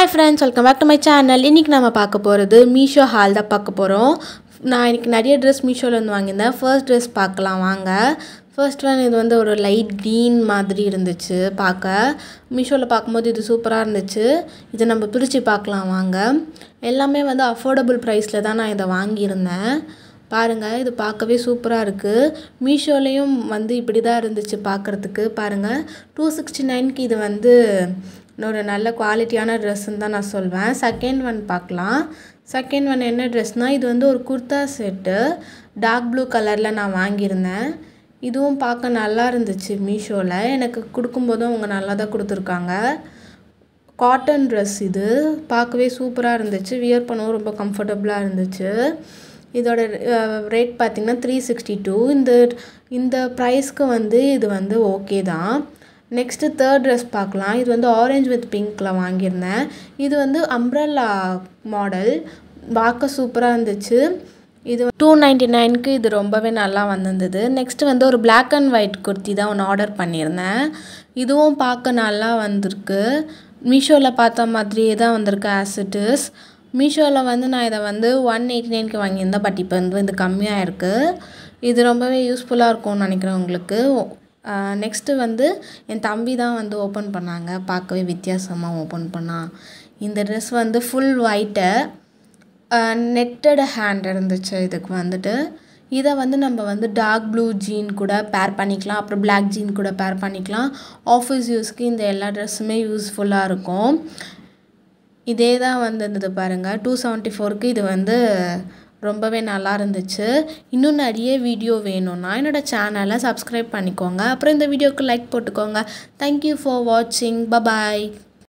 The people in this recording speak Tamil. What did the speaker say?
hi friends welcome back to my channel இன்றைக்கி நம்ம பார்க்க போகிறது மீஷோ ஹால் தான் பார்க்க போகிறோம் நான் இன்றைக்கி நிறைய ட்ரெஸ் மீஷோலேருந்து வாங்கியிருந்தேன் ஃபர்ஸ்ட் ட்ரெஸ் பார்க்கலாம் வாங்க ஃபர்ஸ்ட் ஒன் இது வந்து ஒரு லைட் க்ரீன் மாதிரி இருந்துச்சு பார்க்க மீஷோவில் பார்க்கும்போது இது சூப்பராக இருந்துச்சு இதை நம்ம பிரித்து பார்க்கலாம் வாங்க எல்லாமே வந்து அஃபோர்டபுள் ப்ரைஸில் தான் நான் இதை வாங்கியிருந்தேன் பாருங்கள் இது பார்க்கவே சூப்பராக இருக்குது மீஷோலேயும் வந்து இப்படி தான் இருந்துச்சு பார்க்குறதுக்கு பாருங்கள் டூ சிக்ஸ்டி நைன்க்கு இது வந்து ஒரு நல்ல குவாலிட்டியான ட்ரெஸ்ஸுன்னு தான் நான் சொல்வேன் செகண்ட் ஒன் பார்க்கலாம் செகண்ட் ஒன் என்ன ட்ரெஸ்னால் இது வந்து ஒரு குர்தா செட்டு டார்க் ப்ளூ கலரில் நான் வாங்கியிருந்தேன் இதுவும் பார்க்க நல்லா இருந்துச்சு மீஷோவில் எனக்கு கொடுக்கும்போதும் அவங்க நல்லா தான் கொடுத்துருக்காங்க காட்டன் ட்ரெஸ் இது பார்க்கவே சூப்பராக இருந்துச்சு வியர் பண்ணவும் ரொம்ப கம்ஃபர்டபுளாக இருந்துச்சு இதோட ரேட் பார்த்திங்கன்னா த்ரீ சிக்ஸ்டி டூ இந்த இந்த ப்ரைஸ்க்கு வந்து இது வந்து ஓகே தான் நெக்ஸ்ட்டு தேர்ட் ட்ரெஸ் பார்க்கலாம் இது வந்து ஆரஞ்ச் வித் பிங்க்கில் வாங்கியிருந்தேன் இது வந்து அம்ப்ரல்லா மாடல் பார்க்க சூப்பராக இருந்துச்சு இது டூ நைன்டி நைனுக்கு இது ரொம்பவே நல்லா வந்திருந்தது நெக்ஸ்ட்டு வந்து ஒரு பிளாக் அண்ட் ஒயிட் குர்த்தி தான் ஒன்று ஆர்டர் பண்ணியிருந்தேன் இதுவும் பார்க்க நல்லா வந்திருக்கு மீஷோவில் பார்த்த மாதிரியே தான் வந்திருக்கு ஆஸ் இட் இஸ் மீஷோவில் வந்து நான் இதை வந்து ஒன் எயிட்டி நைனுக்கு வாங்கியிருந்தேன் பட் இப்போ வந்து இது கம்மியாக இருக்குது இது ரொம்பவே யூஸ்ஃபுல்லாக இருக்கும்னு நினைக்கிறேன் உங்களுக்கு நெக்ஸ்ட்டு வந்து என் தம்பி தான் வந்து ஓப்பன் பண்ணாங்க பார்க்கவே வித்தியாசமாக ஓப்பன் பண்ணான் இந்த ட்ரெஸ் வந்து ஃபுல் ஒயிட்டு நெட்டட் ஹேண்ட் இருந்துச்சு இதுக்கு வந்துட்டு இதை வந்து நம்ம வந்து டார்க் ப்ளூ ஜீன் கூட பேர் பண்ணிக்கலாம் அப்புறம் பிளாக் ஜீன் கூட பேர் பண்ணிக்கலாம் ஆஃபீஸ் யூஸ்க்கு இந்த எல்லா ட்ரெஸ்ஸுமே யூஸ்ஃபுல்லாக இருக்கும் இதே தான் வந்து இருந்தது பாருங்கள் டூ செவன்ட்டி ஃபோருக்கு இது வந்து ரொம்பவே நல்லா இருந்துச்சு இன்னும் நிறைய வீடியோ வேணும்னா என்னோடய சேனலை சப்ஸ்கிரைப் பண்ணிக்கோங்க அப்புறம் இந்த வீடியோவுக்கு லைக் போட்டுக்கோங்க தேங்க்யூ ஃபார் வாட்சிங் பபாய்